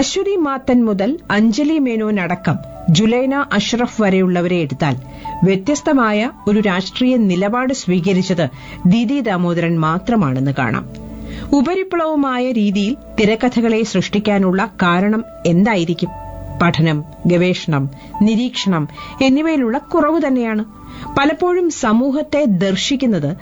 അശ്വതി മാത്തൻ മുതൽ അഞ്ജലി മേനോൻ അടക്കം ജുലൈന അഷ്റഫ് വരെയുള്ളവരെ എടുത്താൽ വ്യത്യസ്തമായ ഒരു രാഷ്ട്രീയ നിലപാട് സ്വീകരിച്ചത് ദീദി ദാമോദരൻ മാത്രമാണെന്ന് കാണാം ഉപരിപ്ലവമായ രീതിയിൽ തിരക്കഥകളെ സൃഷ്ടിക്കാനുള്ള കാരണം എന്തായിരിക്കും പഠനം ഗവേഷണം നിരീക്ഷണം എന്നിവയിലുള്ള കുറവ് തന്നെയാണ് പലപ്പോഴും സമൂഹത്തെ ദർശിക്കുന്നത്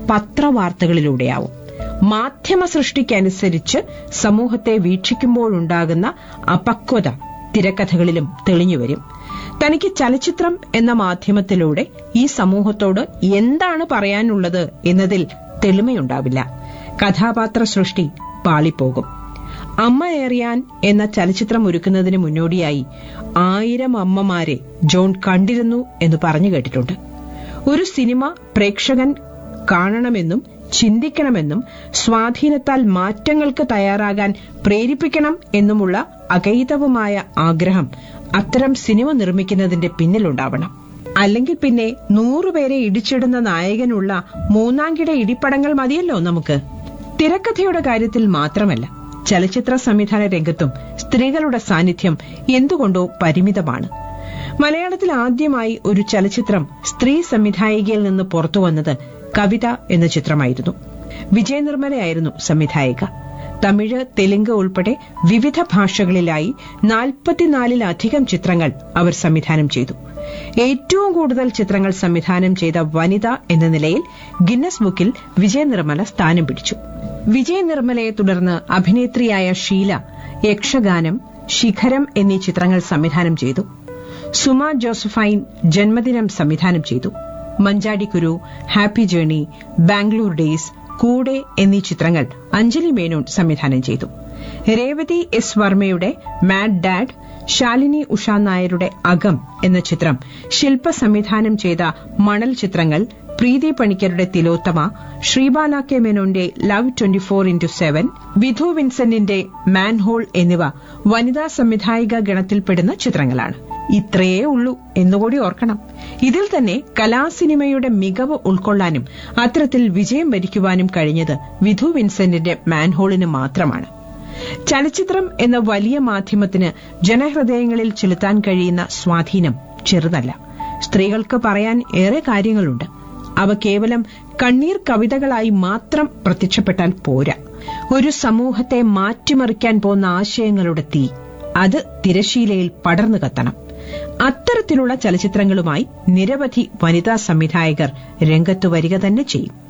പത്രവാർത്തകളിലൂടെയാവും മാധ്യമ സൃഷ്ടിക്കനുസരിച്ച് സമൂഹത്തെ വീക്ഷിക്കുമ്പോഴുണ്ടാകുന്ന അപക്വത തിരക്കഥകളിലും തെളിഞ്ഞുവരും തനിക്ക് ചലച്ചിത്രം എന്ന മാധ്യമത്തിലൂടെ ഈ സമൂഹത്തോട് എന്താണ് പറയാനുള്ളത് എന്നതിൽ തെളിമയുണ്ടാവില്ല കഥാപാത്ര സൃഷ്ടി പാളിപ്പോകും അമ്മ ഏറിയാൻ എന്ന ചലച്ചിത്രം ഒരുക്കുന്നതിന് മുന്നോടിയായി ആയിരം അമ്മമാരെ ജോൺ കണ്ടിരുന്നു എന്ന് പറഞ്ഞു കേട്ടിട്ടുണ്ട് ഒരു സിനിമ പ്രേക്ഷകൻ കാണണമെന്നും ചിന്തിക്കണമെന്നും സ്വാധീനത്താൽ മാറ്റങ്ങൾക്ക് തയ്യാറാകാൻ പ്രേരിപ്പിക്കണം എന്നുമുള്ള അകൈതവുമായ ആഗ്രഹം അത്തരം സിനിമ നിർമ്മിക്കുന്നതിന്റെ പിന്നിലുണ്ടാവണം അല്ലെങ്കിൽ പിന്നെ നൂറുപേരെ ഇടിച്ചിടുന്ന നായകനുള്ള മൂന്നാംകിട ഇടിപ്പടങ്ങൾ മതിയല്ലോ നമുക്ക് തിരക്കഥയുടെ കാര്യത്തിൽ മാത്രമല്ല ചലച്ചിത്ര സംവിധാന രംഗത്തും സ്ത്രീകളുടെ സാന്നിധ്യം എന്തുകൊണ്ടോ പരിമിതമാണ് മലയാളത്തിൽ ആദ്യമായി ഒരു ചലച്ചിത്രം സ്ത്രീ സംവിധായികയിൽ നിന്ന് പുറത്തുവന്നത് കവിത എന്ന ചിത്രമായിരുന്നു വിജയ നിർമ്മലയായിരുന്നു സംവിധായിക തമിഴ് തെലുങ്ക് ഉൾപ്പെടെ വിവിധ ഭാഷകളിലായി നാൽപ്പത്തിനാലിലധികം ചിത്രങ്ങൾ അവർ സംവിധാനം ചെയ്തു ഏറ്റവും കൂടുതൽ ചിത്രങ്ങൾ സംവിധാനം ചെയ്ത വനിത എന്ന നിലയിൽ ഗിന്നസ് ബുക്കിൽ വിജയ നിർമ്മല സ്ഥാനം പിടിച്ചു വിജയ നിർമ്മലയെ തുടർന്ന് അഭിനേത്രിയായ ഷീല യക്ഷഗാനം ശിഖരം എന്നീ ചിത്രങ്ങൾ സംവിധാനം ചെയ്തു സുമ ജോസഫൈൻ ജന്മദിനം സംവിധാനം ചെയ്തു Manjadikuru happy journey Bangalore days കൂടെ എന്നീ ചിത്രങ്ങൾ അഞ്ജലി മേനോൻ സംവിധാനം ചെയ്തു രേവതി എസ് വർമ്മയുടെ മാഡ് ഡാഡ് ശാലിനി ഉഷ നായരുടെ അകം എന്ന ചിത്രം ശില്പ സംവിധാനം ചെയ്ത മണൽ ചിത്രങ്ങൾ പ്രീതി പണിക്കരുടെ തിലോത്തമ ശ്രീബാല കെ മേനോന്റെ love twenty four into seven Vidhu വിൻസെന്റിന്റെ മാൻഹോൾ എന്നിവ വനിതാ സംവിധായിക ഗണത്തിൽപ്പെടുന്ന ചിത്രങ്ങളാണ് ഇത്രയേ ഉള്ളൂ എന്നുകൂടി ഓർക്കണം ഇതിൽ തന്നെ കലാസിനിമയുടെ മികവ് ഉൾക്കൊള്ളാനും അത്തരത്തിൽ വിജയം വരിക്കുവാനും കഴിഞ്ഞത് വിധു വിൻസെന്റിന്റെ മാൻഹോളിന് മാത്രമാണ് ചലച്ചിത്രം എന്ന വലിയ മാധ്യമത്തിന് ജനഹൃദയങ്ങളിൽ ചെലുത്താൻ കഴിയുന്ന സ്വാധീനം ചെറുതല്ല സ്ത്രീകൾക്ക് പറയാൻ ഏറെ കാര്യങ്ങളുണ്ട് അവ കേവലം കണ്ണീർ കവിതകളായി മാത്രം പ്രത്യക്ഷപ്പെട്ടാൽ പോരാ ഒരു സമൂഹത്തെ മാറ്റിമറിക്കാൻ പോകുന്ന ആശയങ്ങളുടെ തീ അത് തിരശീലയിൽ പടർന്നു കത്തണം അത്തരത്തിലുള്ള ചലച്ചിത്രങ്ങളുമായി നിരവധി വനിതാ സംവിധായകർ രംഗത്തു വരിക തന്നെ ചെയ്യും